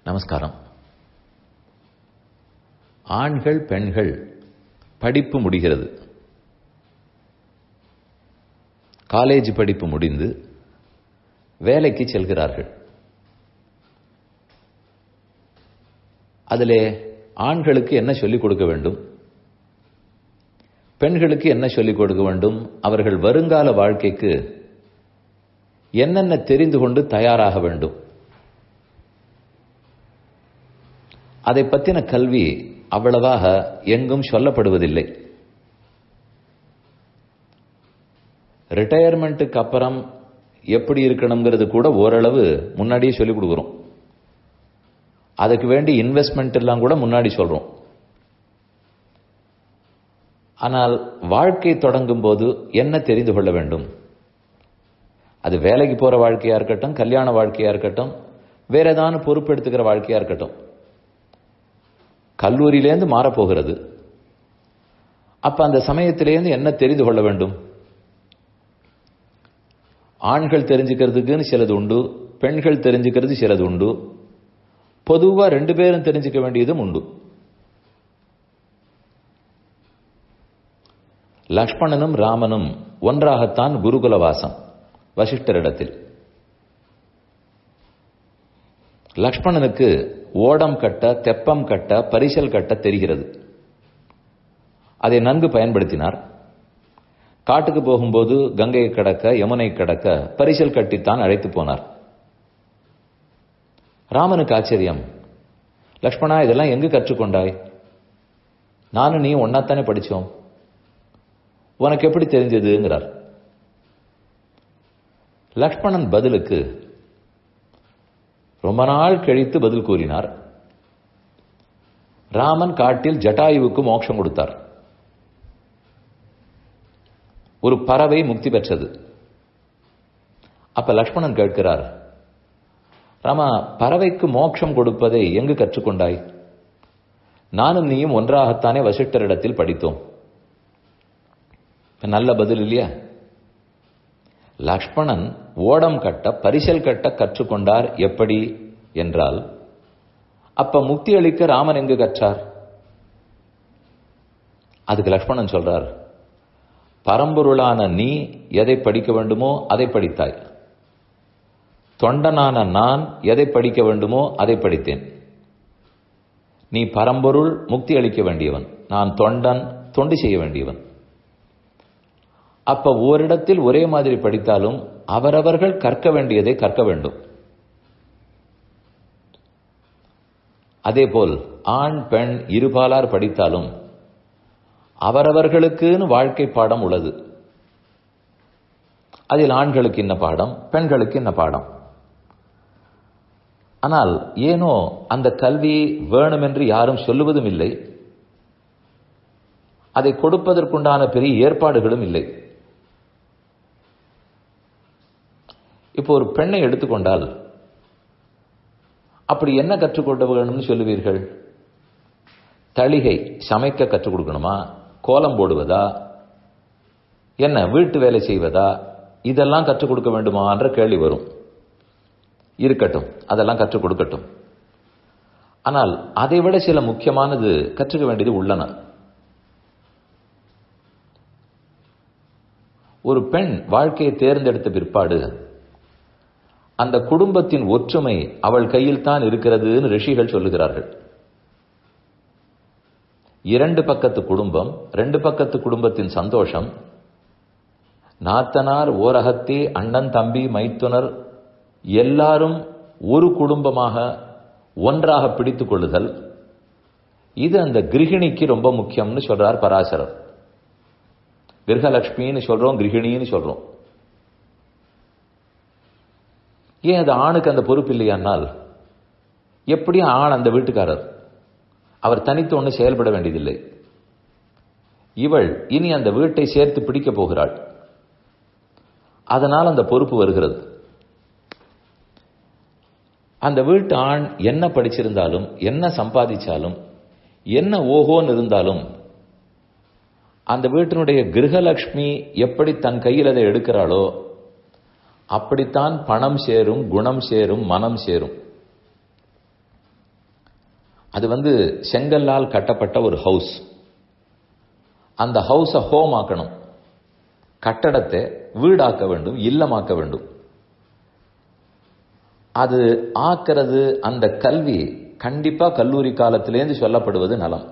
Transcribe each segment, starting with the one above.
நமஸ்காரம் ஆண்கள் பெண்கள் படிப்பு முடிகிறது காலேஜ் படிப்பு முடிந்து வேலைக்கு செல்கிறார்கள் அதிலே ஆண்களுக்கு என்ன சொல்லிக் கொடுக்க வேண்டும் பெண்களுக்கு என்ன சொல்லிக் கொடுக்க வேண்டும் அவர்கள் வருங்கால வாழ்க்கைக்கு என்னென்ன தெரிந்து கொண்டு தயாராக வேண்டும் அதை பற்றின கல்வி அவ்வளவாக எங்கும் சொல்லப்படுவதில்லை ரிட்டையர்மெண்ட்டுக்கு அப்புறம் எப்படி இருக்கணுங்கிறது கூட ஓரளவு முன்னாடியே சொல்லிக் கொடுக்குறோம் அதுக்கு வேண்டி இன்வெஸ்ட்மெண்ட் எல்லாம் கூட முன்னாடி சொல்றோம் ஆனால் வாழ்க்கை தொடங்கும் போது என்ன தெரிந்து கொள்ள வேண்டும் அது வேலைக்கு போற வாழ்க்கையா இருக்கட்டும் கல்யாண வாழ்க்கையா இருக்கட்டும் வேற ஏதாவது பொறுப்பெடுத்துக்கிற வாழ்க்கையா இருக்கட்டும் கல்லூரியிலேருந்து மாறப்போகிறது அப்ப அந்த சமயத்திலேருந்து என்ன தெரிந்து கொள்ள வேண்டும் ஆண்கள் தெரிஞ்சுக்கிறதுக்குன்னு சிலது உண்டு பெண்கள் தெரிஞ்சுக்கிறது சிலது உண்டு பொதுவா ரெண்டு பேரும் தெரிஞ்சுக்க வேண்டியதும் உண்டு லக்ஷ்மணனும் ராமனும் ஒன்றாகத்தான் குருகுலவாசம் வசிஷ்டரிடத்தில் லக்ஷ்மணனுக்கு ஓடம் கட்ட தெப்பம் கட்ட பரிசல் கட்ட தெரிகிறது அதை நன்கு பயன்படுத்தினார் காட்டுக்கு போகும்போது கங்கையை கடக்க யமுனை கடக்க பரிசல் கட்டித்தான் அழைத்து போனார் ராமனுக்கு ஆச்சரியம் லக்ஷ்மணா இதெல்லாம் எங்கு கற்றுக்கொண்டாய் நானும் நீ ஒன்னாத்தானே படிச்சோம் உனக்கு எப்படி தெரிஞ்சதுங்கிறார் லக்ஷ்மணன் பதிலுக்கு ரொம்ப நாள் கழித்து பதில் கூறினார் ராமன் காட்டில் ஜட்டாயுவுக்கு மோட்சம் கொடுத்தார் ஒரு பறவை முக்தி பெற்றது அப்ப லக்ஷ்மணன் கேட்கிறார் ராமா பறவைக்கு மோட்சம் கொடுப்பதை எங்கு கற்றுக்கொண்டாய் நானும் நீயும் ஒன்றாகத்தானே வசிஷ்டரிடத்தில் படித்தோம் நல்ல பதில் இல்லையா லக்ஷ்மணன் ஓடம் கட்ட பரிசல் கட்ட கற்றுக்கொண்டார் எப்படி என்றால் அப்ப முக்தி அளிக்க ராமன் எங்கு கற்றார் அதுக்கு லக்ஷ்மணன் சொல்றார் பரம்பொருளான நீ எதை படிக்க வேண்டுமோ அதை படித்தாய் தொண்டனான நான் எதை படிக்க வேண்டுமோ அதை படித்தேன் நீ பரம்பொருள் முக்தி அளிக்க வேண்டியவன் நான் தொண்டன் தொண்டு செய்ய வேண்டியவன் அப்ப ஓரிடத்தில் ஒரே மாதிரி படித்தாலும் அவரவர்கள் கற்க வேண்டியதை கற்க வேண்டும் அதேபோல் ஆண் பெண் இருபாலார் படித்தாலும் அவரவர்களுக்குன்னு வாழ்க்கை பாடம் உள்ளது அதில் ஆண்களுக்கு என்ன பாடம் பெண்களுக்கு என்ன பாடம் ஆனால் ஏனோ அந்த கல்வி வேணுமென்று யாரும் சொல்லுவதும் இல்லை அதை கொடுப்பதற்குண்டான பெரிய ஏற்பாடுகளும் இல்லை இப்போ ஒரு பெண்ணை எடுத்துக்கொண்டால் அப்படி என்ன கற்றுக்கொள்ள வேணும்னு சொல்லுவீர்கள் தளிகை சமைக்க கற்றுக் கொடுக்கணுமா கோலம் போடுவதா என்ன வீட்டு வேலை செய்வதா இதெல்லாம் கற்றுக் கொடுக்க வேண்டுமான்ற கேள்வி வரும் இருக்கட்டும் அதெல்லாம் கற்றுக் கொடுக்கட்டும் ஆனால் அதை விட சில முக்கியமானது கற்றுக்க வேண்டியது உள்ளன ஒரு பெண் வாழ்க்கையை தேர்ந்தெடுத்த பிற்பாடு அந்த குடும்பத்தின் ஒற்றுமை அவள் கையில் தான் இருக்கிறதுன்னு ரிஷிகள் சொல்லுகிறார்கள் இரண்டு பக்கத்து குடும்பம் ரெண்டு பக்கத்து குடும்பத்தின் சந்தோஷம் நாத்தனார் ஓரகத்தே அண்ணன் தம்பி மைத்துனர் எல்லாரும் ஒரு குடும்பமாக ஒன்றாக பிடித்துக் கொள்ளுதல் இது அந்த கிரகிணிக்கு ரொம்ப முக்கியம்னு சொல்றார் பராசரர் கிரகலட்சுமின்னு சொல்றோம் கிரகிணின்னு சொல்றோம் ஏன் அது ஆணுக்கு அந்த பொறுப்பு இல்லையானால் எப்படியும் ஆண் அந்த வீட்டுக்காரர் அவர் தனித்து ஒன்று செயல்பட வேண்டியதில்லை இவள் இனி அந்த வீட்டை சேர்த்து பிடிக்க போகிறாள் அதனால் அந்த பொறுப்பு வருகிறது அந்த வீட்டு ஆண் என்ன படிச்சிருந்தாலும் என்ன சம்பாதிச்சாலும் என்ன ஓஹோன்னு இருந்தாலும் அந்த வீட்டினுடைய கிரகலட்சுமி எப்படி தன் கையில் அதை எடுக்கிறாளோ அப்படித்தான் பணம் சேரும் குணம் சேரும் மனம் சேரும் அது வந்து செங்கல்லால் கட்டப்பட்ட ஒரு ஹவுஸ் அந்த ஹவுஸை ஹோம் ஆக்கணும் கட்டடத்தை வீடாக்க வேண்டும் இல்லமாக்க வேண்டும் அது ஆக்கிறது அந்த கல்வி கண்டிப்பா கல்லூரி காலத்திலேருந்து சொல்லப்படுவது நலம்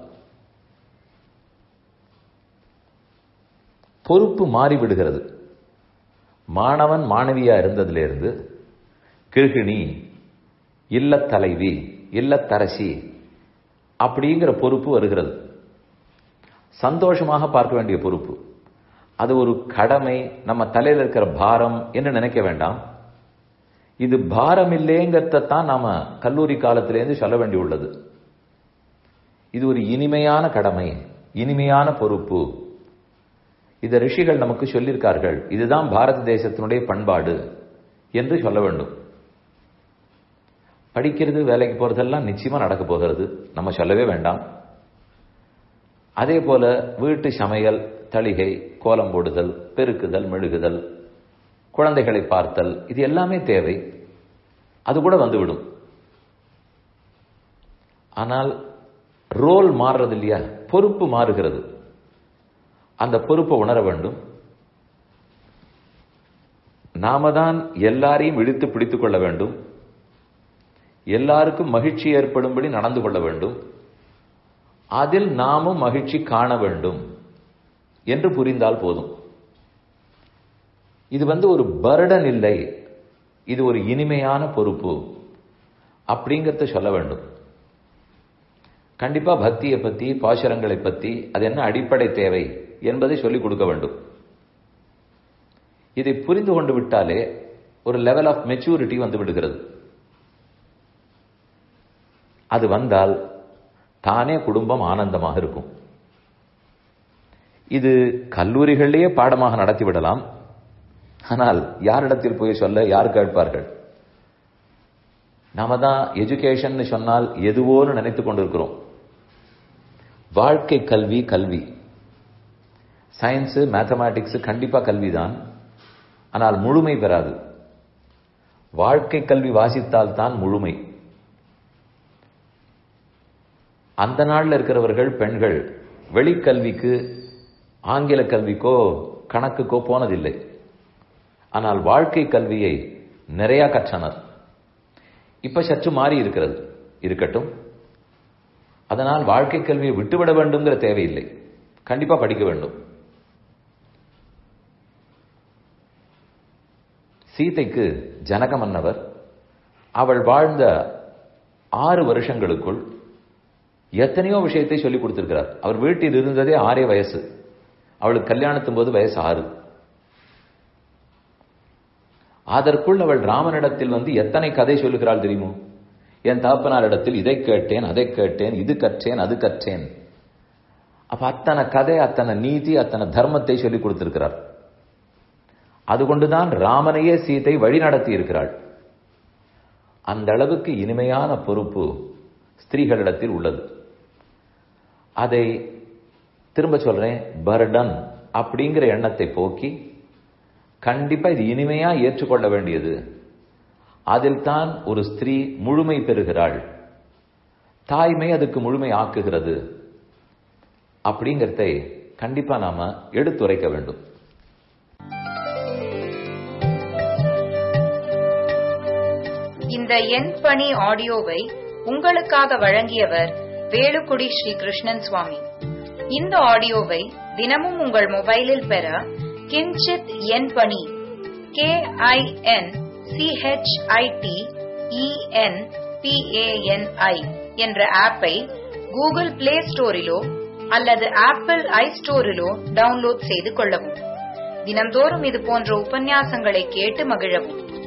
பொறுப்பு மாறிவிடுகிறது மாணவன் மாணவியா இருந்ததிலிருந்து கிருகிணி இல்லத்தலைவி இல்லத்தரசி அப்படிங்கிற பொறுப்பு வருகிறது சந்தோஷமாக பார்க்க வேண்டிய பொறுப்பு அது ஒரு கடமை நம்ம தலையில் இருக்கிற பாரம் என்று நினைக்க வேண்டாம் இது பாரம் இல்லைங்கிறதான் நாம கல்லூரி காலத்திலேருந்து சொல்ல வேண்டியுள்ளது இது ஒரு இனிமையான கடமை இனிமையான பொறுப்பு இத ரிஷிகள் நமக்கு சொல்லியிருக்கார்கள் இதுதான் பாரத தேசத்தினுடைய பண்பாடு என்று சொல்ல வேண்டும் படிக்கிறது வேலைக்கு போறதெல்லாம் நிச்சயமா நடக்க போகிறது நம்ம சொல்லவே வேண்டாம் அதே போல வீட்டு சமையல் தளிகை கோலம் போடுதல் பெருக்குதல் மெழுகுதல் குழந்தைகளை பார்த்தல் இது எல்லாமே தேவை அது கூட வந்துவிடும் ஆனால் ரோல் மாறுறது இல்லையா பொறுப்பு மாறுகிறது அந்த பொறுப்பை உணர வேண்டும் நாம தான் எல்லாரையும் இழுத்து பிடித்துக் கொள்ள வேண்டும் எல்லாருக்கும் மகிழ்ச்சி ஏற்படும்படி நடந்து கொள்ள வேண்டும் அதில் நாமும் மகிழ்ச்சி காண வேண்டும் என்று புரிந்தால் போதும் இது வந்து ஒரு பர்டன் இல்லை இது ஒரு இனிமையான பொறுப்பு அப்படிங்கறத சொல்ல வேண்டும் கண்டிப்பா பக்தியை பத்தி பாசுரங்களை பத்தி அது என்ன அடிப்படை தேவை என்பதை சொல்லிக் கொடுக்க வேண்டும் இதை புரிந்து கொண்டு விட்டாலே ஒரு லெவல் ஆஃப் மெச்சூரிட்டி வந்து விடுகிறது அது வந்தால் தானே குடும்பம் ஆனந்தமாக இருக்கும் இது கல்லூரிகளிலேயே பாடமாக நடத்தி விடலாம் ஆனால் யாரிடத்தில் போய் சொல்ல யார் கேட்பார்கள் நாம தான் எஜுகேஷன் சொன்னால் எதுவோன்னு நினைத்துக் கொண்டிருக்கிறோம் வாழ்க்கை கல்வி கல்வி சயின்ஸ் மேத்தமேட்டிக்ஸ் கண்டிப்பா கல்விதான் ஆனால் முழுமை பெறாது வாழ்க்கை கல்வி வாசித்தால் தான் முழுமை அந்த நாள்ல இருக்கிறவர்கள் பெண்கள் வெளிக்கல்விக்கு ஆங்கில கல்விக்கோ கணக்குக்கோ போனதில்லை ஆனால் வாழ்க்கை கல்வியை நிறைய கற்றனர் இப்ப சற்று மாறி இருக்கிறது இருக்கட்டும் அதனால் வாழ்க்கை கல்வியை விட்டுவிட வேண்டும்ங்கிற தேவையில்லை கண்டிப்பா படிக்க வேண்டும் சீதைக்கு ஜனக மன்னவர் அவள் வாழ்ந்த ஆறு வருஷங்களுக்குள் எத்தனையோ விஷயத்தை சொல்லிக் கொடுத்திருக்கிறார் அவர் வீட்டில் இருந்ததே ஆறே வயசு அவளுக்கு கல்யாணத்தும் போது வயசு ஆறு அதற்குள் அவள் ராமனிடத்தில் வந்து எத்தனை கதை சொல்லுகிறாள் தெரியுமோ என் தகப்பனாரிடத்தில் இதை கேட்டேன் அதை கேட்டேன் இது கற்றேன் அது கற்றேன் அப்ப அத்தனை கதை அத்தனை நீதி அத்தனை தர்மத்தை சொல்லிக் கொடுத்திருக்கிறார் அதுகொண்டுதான் ராமனையே சீதை வழி நடத்தி இருக்கிறாள் அந்த அளவுக்கு இனிமையான பொறுப்பு ஸ்திரீகளிடத்தில் உள்ளது அதை திரும்ப சொல்றேன் பர்டன் அப்படிங்கிற எண்ணத்தை போக்கி கண்டிப்பா இது இனிமையா ஏற்றுக்கொள்ள வேண்டியது அதில் தான் ஒரு ஸ்திரீ முழுமை பெறுகிறாள் தாய்மை அதுக்கு முழுமை ஆக்குகிறது அப்படிங்கிறதை கண்டிப்பா நாம எடுத்துரைக்க வேண்டும் இந்த எண் பணி ஆடியோவை உங்களுக்காக வழங்கியவர் வேலுக்குடி ஸ்ரீ கிருஷ்ணன் சுவாமி இந்த ஆடியோவை தினமும் உங்கள் மொபைலில் பெற கிஞ்சித் எண் பணி கே ஐ என் சிஹெச்ஐடி இஎன் பிஏஎன்ஐ என்ற ஆப்பை கூகுள் பிளே ஸ்டோரிலோ அல்லது ஆப்பிள் ஐ ஸ்டோரிலோ டவுன்லோட் செய்து கொள்ளவும் தினம்தோறும் இது போன்ற உபன்யாசங்களை கேட்டு மகிழவும்